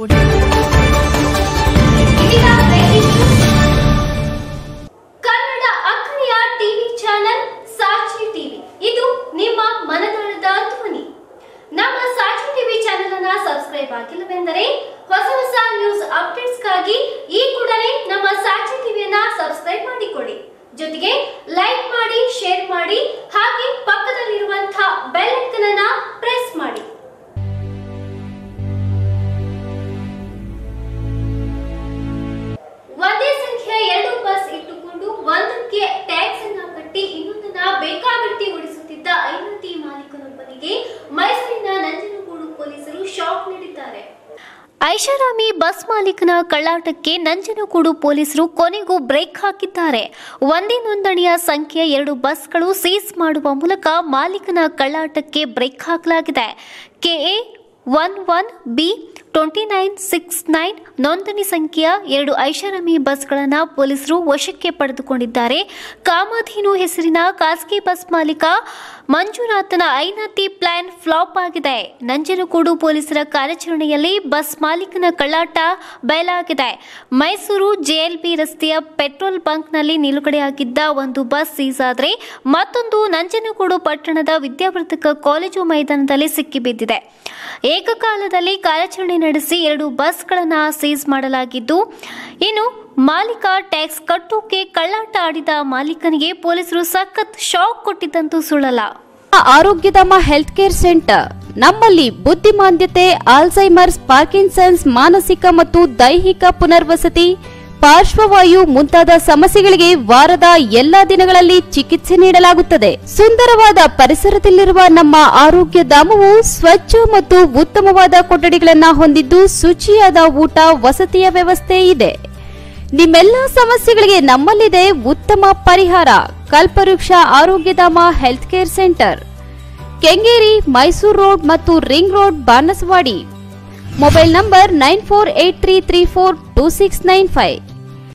ನೋಡಿ ಇದೀಗ breaking news. Kannada ಅಕ್ಕರೆಯ ಟಿವಿ ಚಾನೆಲ್ ಸಾಕ್ಷಿ ಟಿವಿ ಇದು ನಿಮ್ಮ ಮನದಾಳದ ಧ್ವನಿ ನಮ್ಮ ಸಾಕ್ಷಿ ಟಿವಿ ಚಾನೆಲ್ ಅನ್ನ ಸಬ್ಸ್ಕ್ರೈಬ್ ಆಗಿಲ್ಲವೆಂದರೆ ಹೊಸ ಹೊಸ ನ್ಯೂಸ್ ಅಪ್ಡೇಟ್ಸ್ಗಾಗಿ ಈ ಕೂಡಲೇ ನಮ್ಮ ಸಾಕ್ಷಿ ಟಿವಿಯನ್ನ ಸಬ್ಸ್ಕ್ರೈಬ್ ಮಾಡಿಕೊಳ್ಳಿ ಜೊತೆಗೆ ಲೈಕ್ ಮಾಡಿ ಶೇರ್ ಮಾಡಿ ಹಾಗೆ ಪಕ್ಕದಲ್ಲಿರುವಂತಹ ಬೆಲ್ ಐಕನ್ ಅನ್ನ ಪ್ರೆಸ್ ಮಾಡಿ ಒಂದೇ ಸಂಖ್ಯೆಯ ಎರಡು ಬಸ್ ಇಟ್ಟುಕೊಂಡು ಒಂದಕ್ಕೆ ಟ್ಯಾಕ್ಸ್ ಅನ್ನ ಕಟ್ಟಿ ಇನ್ನೊಂದನ್ನ ಬೇಕಾಬಿಟ್ಟಿ ಓಡಿಸುತ್ತಿದ್ದ ಐನತಿ ಮಾಲೀಕನೊಬ್ಬನಿಗೆ ಮೈಸೂರಿನ ನಂಜನಗೂಡು ಪೊಲೀಸರು ಶಾಕ್ ನೀಡಿದ್ದಾರೆ ಐಷಾರಾಮಿ ಬಸ್ ಮಾಲೀಕನ ಕಳ್ಳಾಟಕ್ಕೆ ನಂಜನಗೂಡು ಪೊಲೀಸರು ಕೊನೆಗೂ ಬ್ರೇಕ್ ಹಾಕಿದ್ದಾರೆ ಒಂದೇ ನೋಂದಣಿಯ ಸಂಖ್ಯೆಯ ಎರಡು ಬಸ್ಗಳು ಸೀಸ್ ಮಾಡುವ ಮೂಲಕ ಮಾಲೀಕನ ಕಳ್ಳಾಟಕ್ಕೆ ಬ್ರೇಕ್ ಹಾಕಲಾಗಿದೆ KA one one B twenty nine six nine ನೋಂದಣಿ ಸಂಖ್ಯೆಯ ಎರಡು ಐಷಾರಾಮಿ ಬಸ್ಗಳನ್ನು ಪೊಲೀಸರು ವಶಕ್ಕೆ ಪಡೆದುಕೊಂಡಿದ್ದಾರೆ ಕಾಮಧೇನು ಹೆಸರಿನ ಖಾಸಗಿ ಬಸ್ ಮಾಲೀಕ ಮಂಜುನಾಥನ ಐನತಿ ಪ್ಲಾನ್ ಫ್ಲಾಪ್ ಆಗಿದೆ ನಂಜನಗೂಡು ಪೊಲೀಸರ ಕಾರ್ಯಾಚರಣೆಯಲ್ಲಿ ಬಸ್ ಮಾಲೀಕನ ಕಳ್ಳಾಟ ಬಯಲಾಗಿದೆ ಮೈಸೂರು ಜೆಎಲ್ಬಿ ರಸ್ತೆಯ ಪೆಟ್ರೋಲ್ ಬಂಕ್ನಲ್ಲಿ ನಿಲುಗಡೆಯಾಗಿದ್ದ ಒಂದು ಬಸ್ ಸೀಸ್ ಆದರೆ ಮತ್ತೊಂದು ನಂಜನಗೂಡು ಪಟ್ಟಣದ ವಿದ್ಯಾವರ್ಧಕ ಕಾಲೇಜು ಮೈದಾನದಲ್ಲಿ ಸಿಕ್ಕಿಬಿದ್ದಿದೆ ಏಕಕಾಲದಲ್ಲಿ ಕಾರ್ಯಾಚರಣೆ ನಡೆಸಿ ಎರಡು ಬಸ್ಗಳನ್ನು ಸೀಸ್ ಮಾಡಲಾಗಿದ್ದು ಇನ್ನು ಮಾಲೀಕ ಟ್ಯಾಕ್ಸ್ ಕಟ್ಟೋಕೆ ಕಳ್ಳಾಟ ಆಡಿದ ಮಾಲೀಕನಿಗೆ ಪೊಲೀಸರು ಸಖತ್ ಶಾಕ್ ಕೊಟ್ಟಿದ್ದಂತೂ ಸುಳ್ಳಲ್ಲ ಆರೋಗ್ಯಧಾಮ ಹೆಲ್ತ್ ಕೇರ್ ಸೆಂಟರ್ ನಮ್ಮಲ್ಲಿ ಬುದ್ಧಿಮಾಂದ್ಯತೆ ಆಲ್ಝೈಮರ್ಸ್ ಪಾರ್ಕಿನ್ಸನ್ಸ್ ಮಾನಸಿಕ ಮತ್ತು ದೈಹಿಕ ಪುನರ್ವಸತಿ ಪಾರ್ಶ್ವವಾಯು ಮುಂತಾದ ಸಮಸ್ಯೆಗಳಿಗೆ ವಾರದ ಎಲ್ಲಾ ದಿನಗಳಲ್ಲಿ ಚಿಕಿತ್ಸೆ ನೀಡಲಾಗುತ್ತದೆ ಸುಂದರವಾದ ಪರಿಸರದಲ್ಲಿರುವ ನಮ್ಮ ಆರೋಗ್ಯ ಧಾಮವು ಸ್ವಚ್ಛ ಮತ್ತು ಉತ್ತಮವಾದ ಕೊಠಡಿಗಳನ್ನ ಹೊಂದಿದ್ದು ಶುಚಿಯಾದ ಊಟ ವಸತಿಯ ವ್ಯವಸ್ಥೆ ಇದೆ ನಿಮ್ಮೆಲ್ಲ ಸಮಸ್ಯೆಗಳಿಗೆ ನಮ್ಮಲ್ಲಿದೆ ಉತ್ತಮ ಪರಿಹಾರ Kalpavriksha Arogyadhama health care centre Kengeri Mysuru road ಮತ್ತು ring road Banaswadi mobile number nine four eight three three four two six nine five